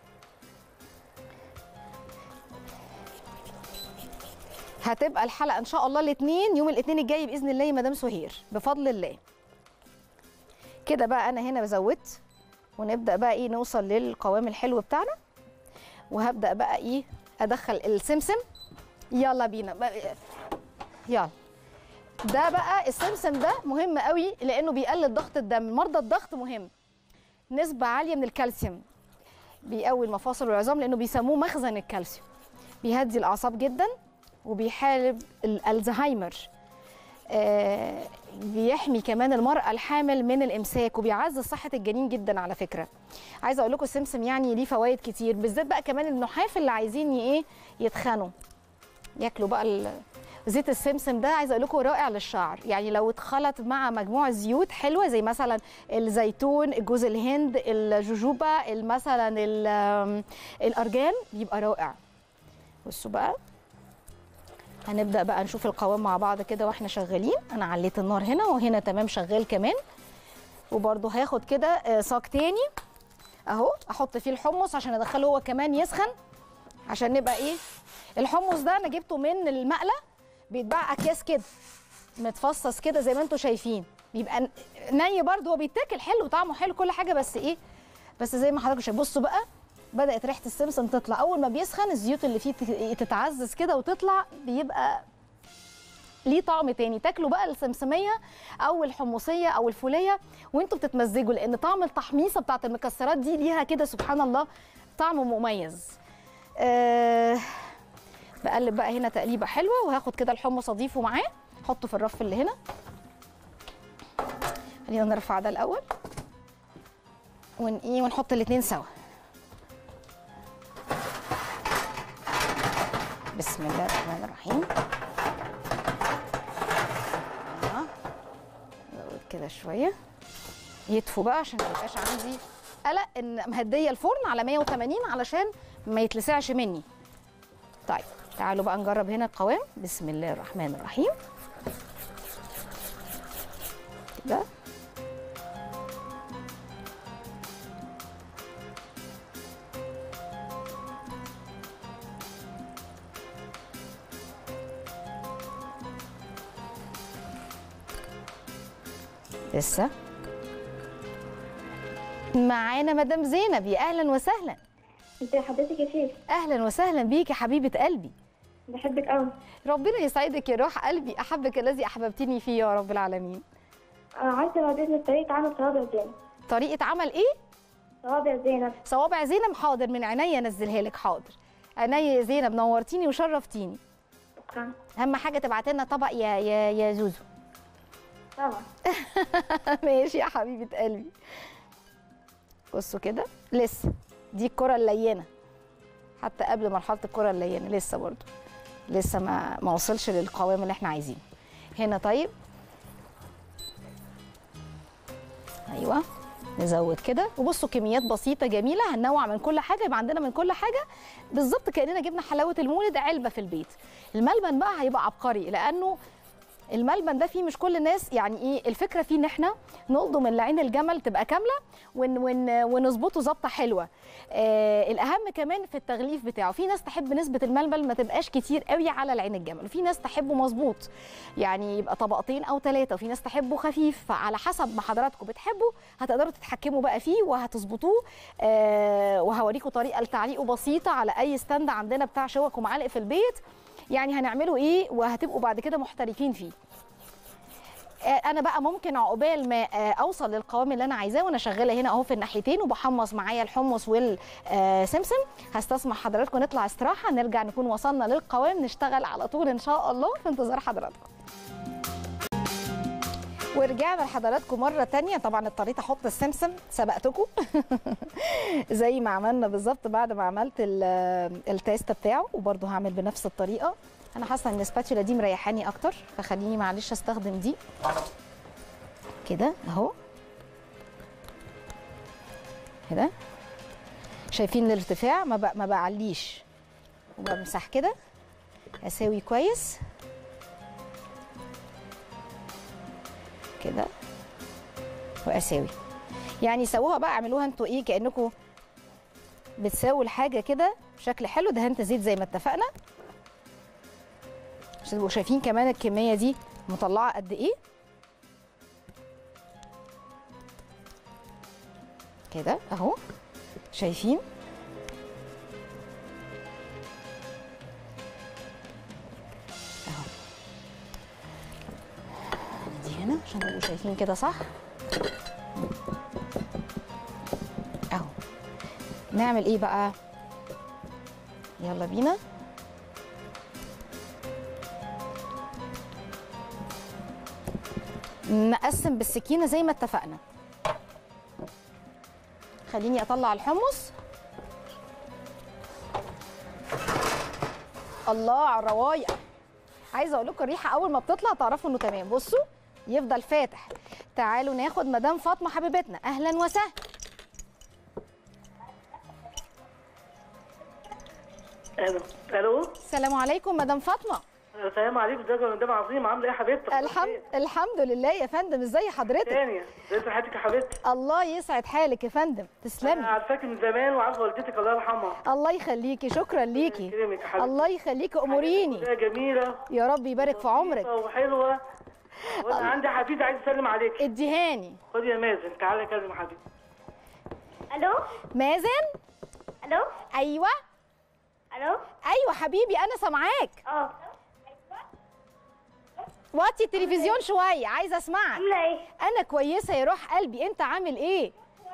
هتبقى الحلقة ان شاء الله الاثنين يوم الاثنين الجاي بإذن الله يا مدام سهير بفضل الله كده بقى انا هنا زودت ونبدأ بقى ايه نوصل للقوام الحلو بتاعنا وهبدا بقى ايه ادخل السمسم يلا بينا بقى- يلا ده بقى السمسم ده مهم قوي لانه بيقلل ضغط الدم مرضى الضغط مهم نسبه عاليه من الكالسيوم بيقوي المفاصل والعظام لانه بيسموه مخزن الكالسيوم بيهدي الاعصاب جدا وبيحارب الالزهايمر آه، بيحمي كمان المرأة الحامل من الإمساك وبيعزز صحة الجنين جدا على فكرة عايزة أقول لكم السمسم يعني ليه فوائد كتير بالذات بقى كمان النحاف اللي عايزين ي- إيه يتخنوا ياكلوا بقى ال- زيت السمسم ده عايزه اقول لكم رائع للشعر يعني لو اتخلط مع مجموعه زيوت حلوه زي مثلا الزيتون جوز الهند الجوجوبا مثلا ال- الارجان بيبقى رائع بصوا بقى هنبدا بقى نشوف القوام مع بعض كده واحنا شغالين انا عليت النار هنا وهنا تمام شغال كمان وبرده هاخد كده آه، صاج تاني اهو احط فيه الحمص عشان ادخله هو كمان يسخن عشان نبقى ايه الحمص ده انا جبته من المقله بيتباع اكياس كده متفصص كده زي ما انتم شايفين بيبقى ن- ني برده هو بيتاكل حلو طعمه حلو كل حاجه بس ايه بس زي ما حضراتكم شايفين بصوا بقى بدات ريحه السمسم تطلع اول ما بيسخن الزيوت اللي فيه تت- تتعزز كده وتطلع بيبقى ليه طعم تاني تاكلوا بقى السمسميه او الحمصيه او الفوليه وانتوا بتتمزجوا لان طعم التحميصه بتاعت المكسرات دي ليها كده سبحان الله طعم مميز أه بقلب بقى هنا تقليبه حلوه وهاخد كده الحمص اضيفه معاه احطه في الرف اللي هنا خلينا نرفع ده الاول ون ايه ونحط الاثنين سوا بسم الله الرحمن الرحيم أيوة. نزود كده شويه يدفوا بقى عشان ما يبقاش عندي قلق ان مهديه الفرن على 180 علشان ما يتلسعش مني طيب تعالوا بقى نجرب هنا القوام بسم الله الرحمن الرحيم كده لسه معانا مدام زينب يا اهلا وسهلا ازي حضرتك يا شيخ اهلا وسهلا بيك يا حبيبه قلبي بحبك قوي ربنا يسعدك يا روح قلبي احبك الذي احببتني فيه يا رب العالمين آه عايزه بعدين طريقه عمل صوابع زينب طريقه عمل ايه صوابع زينب صوابع زينب حاضر من عينيا انزلها لك حاضر عينيا يا زينب نورتيني وشرفتيني شكرا اهم حاجه تبعت لنا طبق يا يا يا زوزو طبعا ماشي يا حبيبه قلبي بصوا كده لسه دي الكره اللينه حتى قبل مرحله الكره اللينه لسه برضو لسه ما ما وصلش للقوام اللي احنا عايزينه هنا طيب ايوه نزود كده وبصوا كميات بسيطه جميله هننوع من كل حاجه يبقى عندنا من كل حاجه بالظبط كاننا جبنا حلاوه المولد علبه في البيت الملبن بقى هيبقى عبقري لانه الملبن ده فيه مش كل الناس يعني ايه الفكره فيه ان احنا نقضم اللي عين الجمل تبقى كامله ون ون ونظبطه ظبطه حلوه آه الاهم كمان في التغليف بتاعه في ناس تحب نسبه الملبن ما تبقاش كتير قوي على العين الجمل وفي ناس تحبه مظبوط يعني يبقى طبقتين او ثلاثه وفي ناس تحبه خفيف فعلى حسب ما حضراتكم بتحبوا هتقدروا تتحكموا بقى فيه وهتظبطوه آه وهوريكم طريقه لتعليقه بسيطه على اي ستاند عندنا بتاع شوك ومعالق في البيت يعني هنعمله ايه وهتبقوا بعد كده محترفين فيه آه، انا بقى ممكن عقبال ما آه، اوصل للقوام اللي انا عايزاه وانا شغاله هنا اهو في الناحيتين وبحمص معايا الحمص والسمسم هستسمح حضراتكم نطلع استراحه نرجع نكون وصلنا للقوام نشتغل على طول ان شاء الله في انتظار حضراتكم ورجعنا لحضراتكم مرة تانية طبعا اضطريت احط السمسم سبقتكم زي ما عملنا بالظبط بعد ما عملت ال- التيست بتاعه وبرده هعمل بنفس الطريقة انا حاسة ان السباتشولا دي مريحاني اكتر فخليني معلش استخدم دي كده اهو كده شايفين الارتفاع ما ب- ما بعليش وبمسح كده اساوي كويس كده واساوي يعني سووها بقى اعملوها انتوا ايه كانكم بتساووا الحاجه كده بشكل حلو دهنت زيت زي ما اتفقنا عشان تبقوا شايفين كمان الكميه دي مطلعه قد ايه كده اهو شايفين اهو دي هنا عشان تبقوا شايفين كده صح اهو نعمل ايه بقى يلا بينا نقسم بالسكينه زي ما اتفقنا خليني اطلع الحمص الله على الروايق عايزه اقول لكم الريحه اول ما بتطلع تعرفوا انه تمام بصوا يفضل فاتح تعالوا ناخد مدام فاطمه حبيبتنا اهلا وسهلا الو الو السلام عليكم مدام فاطمه السلام عليكم ازيك يا مدام عظيم عامله ايه يا حبيبتي الحمد الحمد لله يا فندم ازي حضرتك ثانيه ازي حياتك يا حبيبتي الله يسعد حالك يا فندم انا تسلمي عارفاكي من زمان وعارفه والدتك الله يرحمها الله يخليكي شكرا ليكي يكرمك يا حبيبتي الله يخليكي اموريني حاجات جميله يا رب يبارك في عمرك وحلوه وانا عندي حفيد عايز اسلم عليك اديهاني خدي يا مازن تعالى كلم حبيبي الو مازن الو ايوه الو ايوه حبيبي انا سامعاك اه وطي التلفزيون شويه عايزه اسمعك عامله ايه انا كويسه يا روح قلبي انت عامل ايه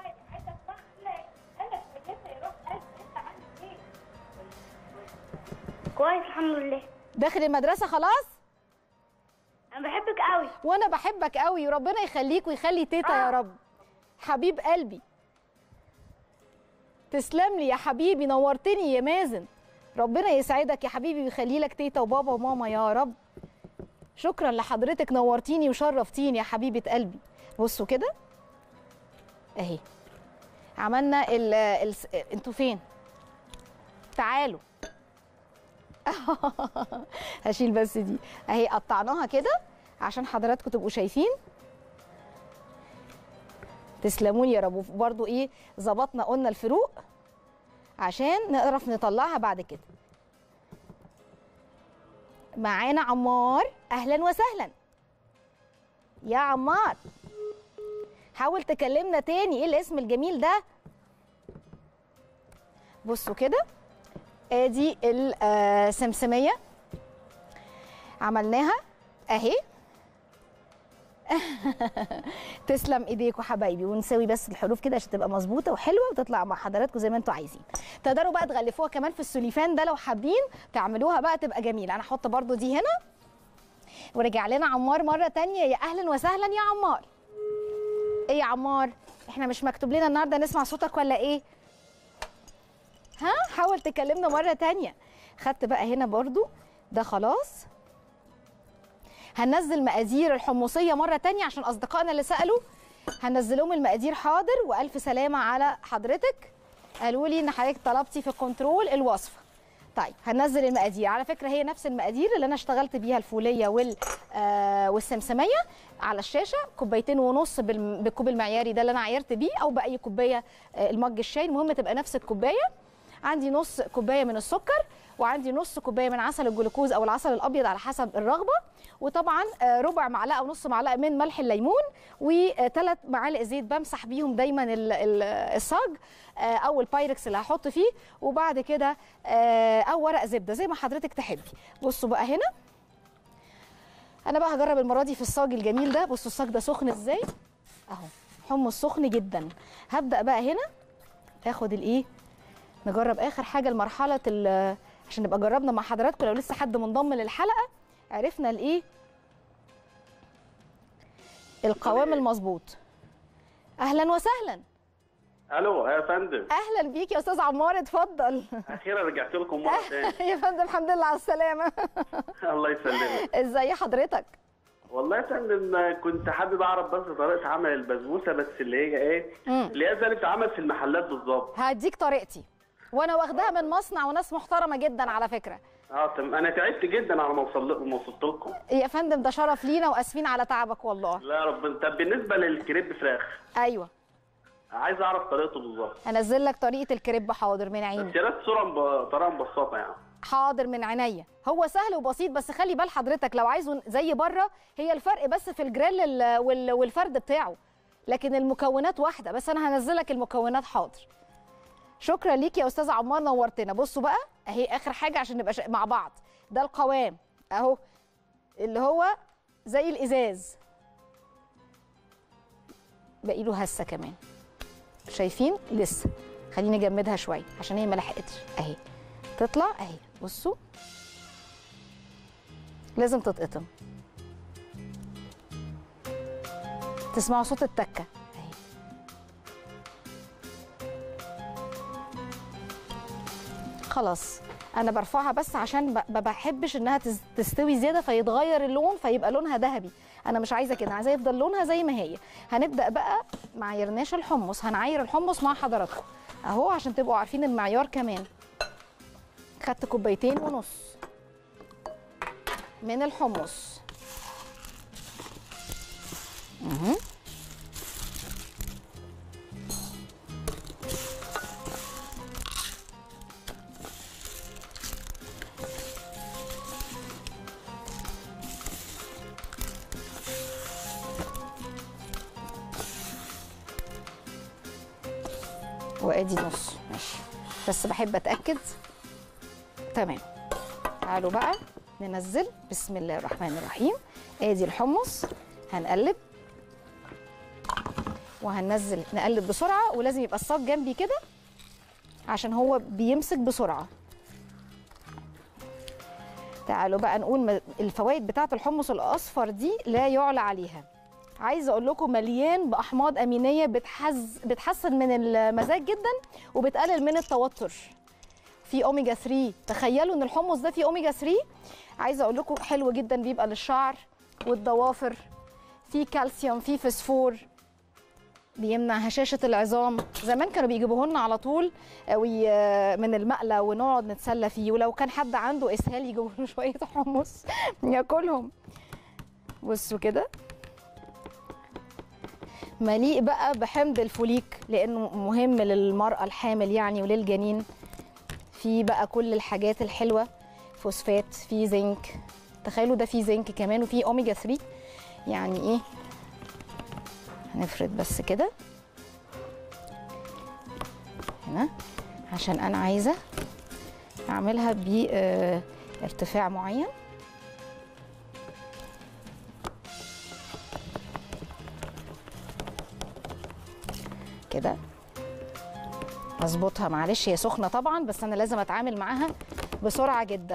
كويس الحمد لله داخل المدرسه خلاص انا بحبك قوي وانا بحبك قوي وربنا يخليك ويخلي تيتا يا رب حبيب قلبي تسلم لي يا حبيبي نورتني يا مازن ربنا يسعدك يا حبيبي ويخلي لك تيتا وبابا وماما يا رب شكرا لحضرتك نورتيني وشرفتيني يا حبيبه قلبي بصوا كده اهي عملنا ال ال انتوا فين تعالوا هشيل بس دي اهي قطعناها كده عشان حضراتكم تبقوا شايفين تسلموا لي يا رب برضو ايه ظبطنا قلنا الفروق عشان نعرف نطلعها بعد كده معانا عمار اهلا وسهلا يا عمار حاول تكلمنا تاني ايه الاسم الجميل ده بصوا كده ادي السمسميه عملناها اهي تسلم ايديكم حبايبي ونسوي بس الحروف كده عشان تبقى مظبوطه وحلوه وتطلع مع حضراتكم زي ما انتم عايزين تقدروا بقى تغلفوها كمان في السوليفان ده لو حابين تعملوها بقى تبقى جميله انا هحط برضو دي هنا ورجع لنا عمار مره تانية يا اهلا وسهلا يا عمار ايه يا عمار احنا مش مكتوب لنا النهارده نسمع صوتك ولا ايه ها حاول تكلمنا مره تانية خدت بقى هنا برضو ده خلاص هننزل مقادير الحمصيه مره تانية عشان اصدقائنا اللي سالوا هنزلهم المقادير حاضر والف سلامه على حضرتك قالوا لي ان حضرتك طلبتي في الكنترول الوصفه طيب هننزل المقادير على فكره هي نفس المقادير اللي انا اشتغلت بيها الفوليه وال آه والسمسميه على الشاشه كوبايتين ونص بالم- بالكوب المعياري ده اللي انا عايرت بيه او باي كوبايه آه المج الشاي المهم تبقى نفس الكوبايه عندي نص كوبايه من السكر وعندي نص كوبايه من عسل الجلوكوز او العسل الابيض على حسب الرغبه وطبعا آه، ربع معلقه او نص معلقه من ملح الليمون وثلاث معالق زيت بمسح بيهم دايما ال- ال- الصاج آه، او البايركس اللي هحط فيه وبعد كده آه، او ورق زبده زي ما حضرتك تحبي بصوا بقى هنا انا بقى هجرب المره دي في الصاج الجميل ده بصوا الصاج ده سخن ازاي اهو حمص سخن جدا هبدا بقى هنا اخد الايه نجرب اخر حاجه لمرحله ال- عشان نبقى جربنا مع حضراتكم لو لسه حد منضم للحلقه عرفنا الايه القوام المظبوط اهلا وسهلا الو يا فندم اهلا بيك يا استاذ عمار اتفضل اخيرا رجعت لكم مره تاني يا فندم الحمد لله على السلامه الله يسلمك ازاي حضرتك والله يا فندم كنت حابب اعرف بس طريقه عمل البسبوسه بس اللي هي ايه مم. اللي هي زي اللي بتتعمل في المحلات بالظبط هديك طريقتي وانا واخداها من مصنع وناس محترمه جدا على فكره اه تمام انا تعبت جدا على ما وصل ما وصلت لكم يا فندم ده شرف لينا واسفين على تعبك والله لا يا رب طب بالنسبه للكريب فراخ ايوه عايز اعرف طريقته بالظبط هنزل لك طريقه الكريب حاضر من عيني بس يا ريت صوره مب- طريقه مبسطه يعني حاضر من عينيا هو سهل وبسيط بس خلي بال حضرتك لو عايزه زي بره هي الفرق بس في الجريل ال- وال- والفرد بتاعه لكن المكونات واحده بس انا هنزلك المكونات حاضر شكرا ليك يا استاذ عمار نورتنا بصوا بقى اهي اخر حاجه عشان نبقى شا- مع بعض ده القوام اهو اللي هو زي الازاز باقي له هسه كمان شايفين لسه خليني اجمدها شويه عشان هي ما لحقتش اهي تطلع اهي بصوا لازم تتقطم تسمعوا صوت التكه اهي خلاص انا برفعها بس عشان ب- ما بحبش انها تز- تستوي زياده فيتغير اللون فيبقى لونها ذهبي انا مش عايزه كده أنا عايزاه يفضل لونها زي ما هي هنبدا بقى ما عيرناش الحمص هنعاير الحمص مع حضراتكم اهو عشان تبقوا عارفين المعيار كمان خدت كوبايتين ونص من الحمص مهم. وادي نص ماشي بس بحب اتاكد تمام تعالوا بقى ننزل بسم الله الرحمن الرحيم ادي الحمص هنقلب وهننزل نقلب بسرعه ولازم يبقى الصاج جنبي كده عشان هو بيمسك بسرعه تعالوا بقى نقول م- الفوائد بتاعه الحمص الاصفر دي لا يعلى عليها عايزه اقول لكم مليان باحماض امينيه بتحز بتحسن من المزاج جدا وبتقلل من التوتر في اوميجا 3 تخيلوا ان الحمص ده فيه اوميجا 3 عايزه اقول لكم حلو جدا بيبقى للشعر والضوافر فيه كالسيوم فيه فسفور بيمنع هشاشه العظام زمان كانوا بيجيبوه لنا على طول آه، وي- آه، من المقلى ونقعد نتسلى فيه ولو كان حد عنده اسهال يجيبوا له شويه حمص ياكلهم بصوا كده مليء بقى بحمض الفوليك لانه مهم للمراه الحامل يعني وللجنين في بقى كل الحاجات الحلوه فوسفات في زنك تخيلوا ده فيه زنك كمان وفيه اوميجا 3 يعني ايه هنفرد بس كده هنا عشان انا عايزه اعملها بارتفاع معين كده اظبطها معلش هي سخنه طبعا بس انا لازم اتعامل معاها بسرعه جدا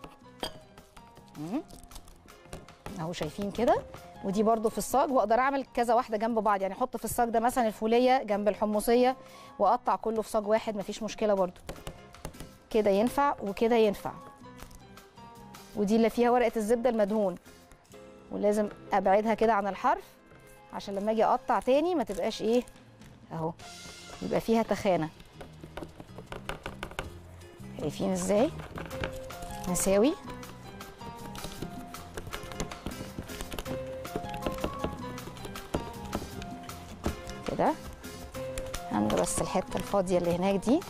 مم. اهو شايفين كده ودي برضو في الصاج واقدر اعمل كذا واحده جنب بعض يعني احط في الصاج ده مثلا الفوليه جنب الحمصيه واقطع كله في صاج واحد مفيش مشكله برضو كده ينفع وكده ينفع ودي اللي فيها ورقه الزبده المدهون ولازم ابعدها كده عن الحرف عشان لما اجي اقطع تاني ما تبقاش ايه اهو يبقى فيها تخانه شايفين ازاي نساوي كده هملى بس الحته الفاضيه اللي هناك دي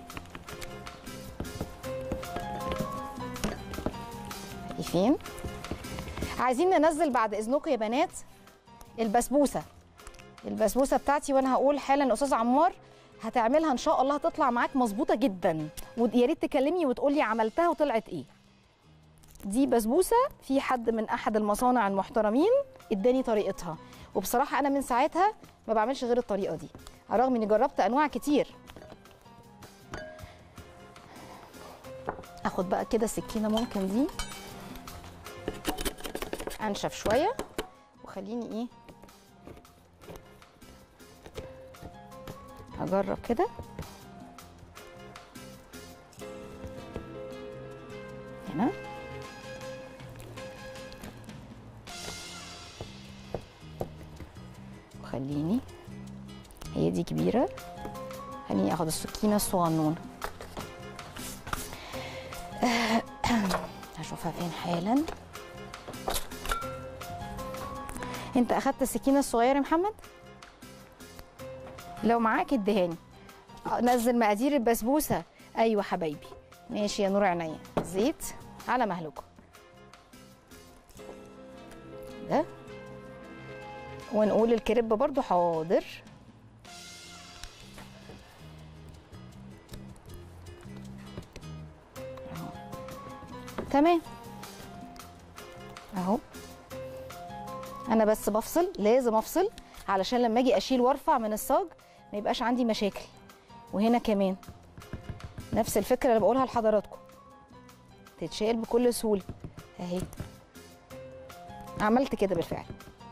شايفين عايزين ننزل بعد اذنكم يا بنات البسبوسه البسبوسه بتاعتي وانا هقول حالا استاذ عمار هتعملها ان شاء الله هتطلع معاك مظبوطه جدا ويا ريت تكلمني وتقولي عملتها وطلعت ايه دي بسبوسه في حد من احد المصانع المحترمين اداني طريقتها وبصراحه انا من ساعتها ما بعملش غير الطريقه دي رغم اني جربت انواع كتير اخد بقى كده سكينه ممكن دي انشف شويه وخليني ايه هجرب كده هنا وخليني هي دي كبيرة خليني اخد السكينة الصغنونة هشوفها فين حالا انت اخدت السكينة الصغيرة يا محمد لو معاك ادهاني نزل مقادير البسبوسة ايوه حبايبي ماشي يا نور عينيا زيت على مهلكم ده ونقول الكريب برضو حاضر أهو. تمام اهو انا بس بفصل لازم افصل علشان لما اجي اشيل وارفع من الصاج ما يبقاش عندي مشاكل وهنا كمان نفس الفكره اللي بقولها لحضراتكم تتشال بكل سهوله اهي عملت كده بالفعل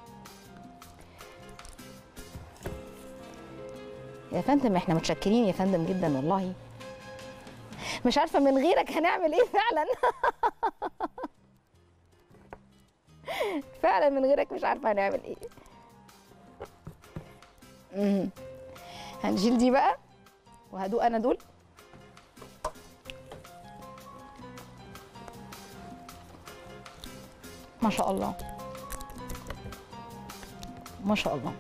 يا فندم احنا متشكرين يا فندم جدا والله مش عارفه من غيرك هنعمل ايه فعلا فعلا من غيرك مش عارفه هنعمل ايه مم. هنشيل دي بقى وهدوق انا دول ما شاء الله ما شاء الله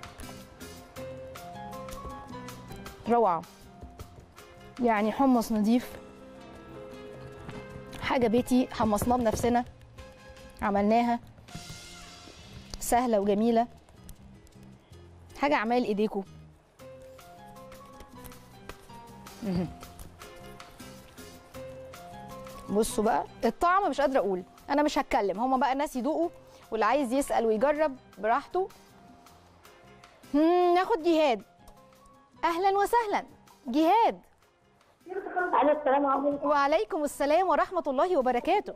روعة يعني حمص نضيف حاجة بيتي حمصناه بنفسنا عملناها سهلة وجميلة حاجة أعمال إيديكم مهم. بصوا بقى الطعم مش قادرة أقول أنا مش هتكلم هما بقى الناس يدوقوا واللي عايز يسأل ويجرب براحته مم، ناخد جهاد أهلا وسهلا جهاد الو السلام عليكم وعليكم السلام ورحمة الله وبركاته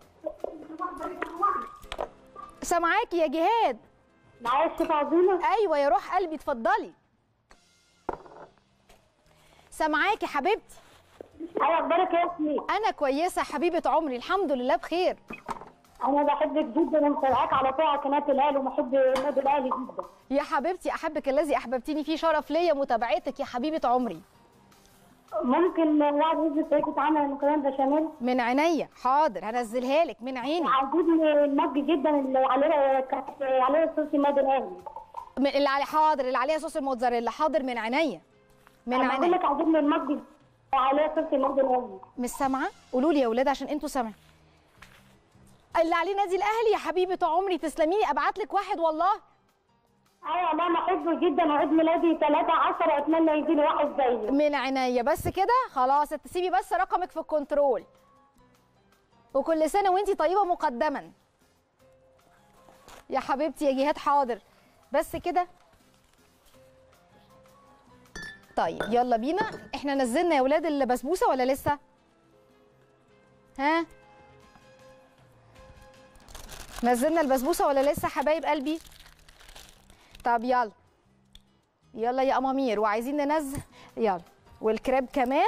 سامعاكي يا جهاد معايا الشيف عظيمه ايوه يا روح قلبي اتفضلي سامعاكي حبيبتي ايوه اخبارك ايه يا اسمي انا كويسه حبيبه عمري الحمد لله بخير انا بحبك جدا ومتابعاك على طاعه قناه الاهلي وبحب النادي الاهلي جدا يا حبيبتي احبك الذي احببتني فيه شرف ليا متابعتك يا حبيبه عمري ممكن بعد اذن طريقه عمل المكرونه بشاميل من عينيا حاضر هنزلها لك من عيني عجبني المج جدا اللي عليه كانت عليه صوص النادي الاهلي من اللي عليه حاضر اللي عليها صوص الموتزاريلا حاضر من عينيا من انا بقول عينيا لك عجبني المج عليه صوص النادي الاهلي مش سامعه قولوا لي يا ولاد عشان انتوا سامعين اللي عليه نادي الاهلي يا حبيبه عمري تسلميني ابعت لك واحد والله ايوه والله انا احبه جدا وعيد ميلادي 3 10 اتمنى يجي لي واحد زيه من عينيا بس كده خلاص تسيبي بس رقمك في الكنترول وكل سنه وانتي طيبه مقدما يا حبيبتي يا جهاد حاضر بس كده طيب يلا بينا احنا نزلنا يا ولاد البسبوسه ولا لسه ها نزلنا البسبوسه ولا لسه حبايب قلبي طب يلا يلا يا امامير وعايزين ننزل يلا والكريب كمان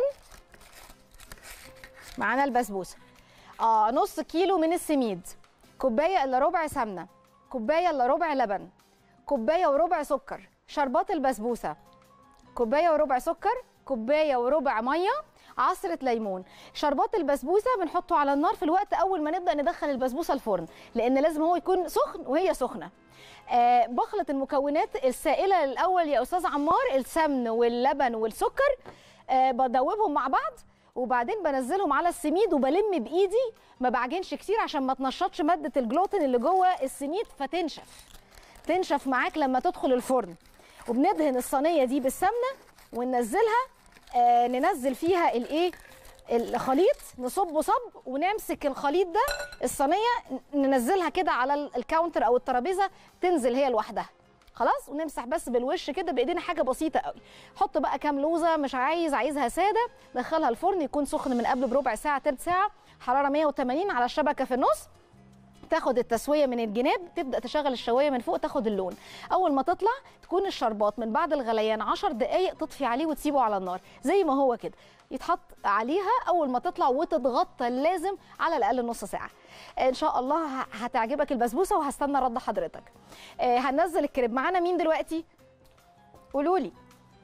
معانا البسبوسه اه نص كيلو من السميد كوبايه الا ربع سمنه كوبايه الا ربع لبن كوبايه وربع سكر شربات البسبوسه كوبايه وربع سكر كوبايه وربع ميه عصره ليمون شربات البسبوسه بنحطه على النار في الوقت اول ما نبدا ندخل البسبوسه الفرن لان لازم هو يكون سخن وهي سخنه آه بخلط المكونات السائله الاول يا استاذ عمار السمن واللبن والسكر آه بدوبهم مع بعض وبعدين بنزلهم على السميد وبلم بايدي ما بعجنش كتير عشان ما تنشطش ماده الجلوتين اللي جوه السميد فتنشف تنشف معاك لما تدخل الفرن وبندهن الصينيه دي بالسمنه وننزلها آه ننزل فيها الايه الخليط نصبه صب ونمسك الخليط ده الصينيه ننزلها كده على الكاونتر او الترابيزه تنزل هي لوحدها خلاص ونمسح بس بالوش كده بايدينا حاجه بسيطه قوي حط بقى كام لوزه مش عايز عايزها ساده دخلها الفرن يكون سخن من قبل بربع ساعه تلت ساعه حراره 180 على الشبكه في النص تاخد التسويه من الجناب تبدا تشغل الشوايه من فوق تاخد اللون اول ما تطلع تكون الشربات من بعد الغليان 10 دقائق تطفي عليه وتسيبه على النار زي ما هو كده يتحط عليها اول ما تطلع وتتغطى لازم على الاقل نص ساعه ان شاء الله هتعجبك البسبوسه وهستنى رد حضرتك آه هننزل الكريب معانا مين دلوقتي قولوا لي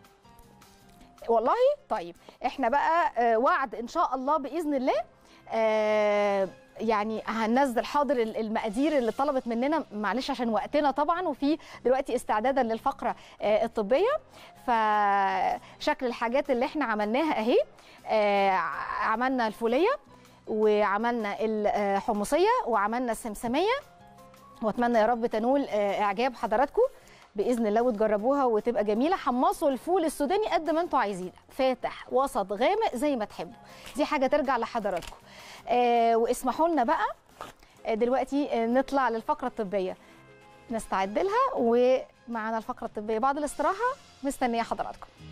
والله طيب احنا بقى آه وعد ان شاء الله باذن الله آه يعني هننزل حاضر المقادير اللي طلبت مننا معلش عشان وقتنا طبعا وفي دلوقتي استعدادا للفقره الطبيه فشكل الحاجات اللي احنا عملناها اهي عملنا الفوليه وعملنا الحمصيه وعملنا السمسميه واتمنى يا رب تنول اعجاب حضراتكم باذن الله وتجربوها وتبقى جميله حمصوا الفول السوداني قد ما انتوا عايزين فاتح وسط غامق زي ما تحبوا دي حاجه ترجع لحضراتكم آه واسمحوا لنا بقى آه دلوقتي آه نطلع للفقره الطبيه نستعد لها ومعنا الفقره الطبيه بعد الاستراحه مستنيه حضراتكم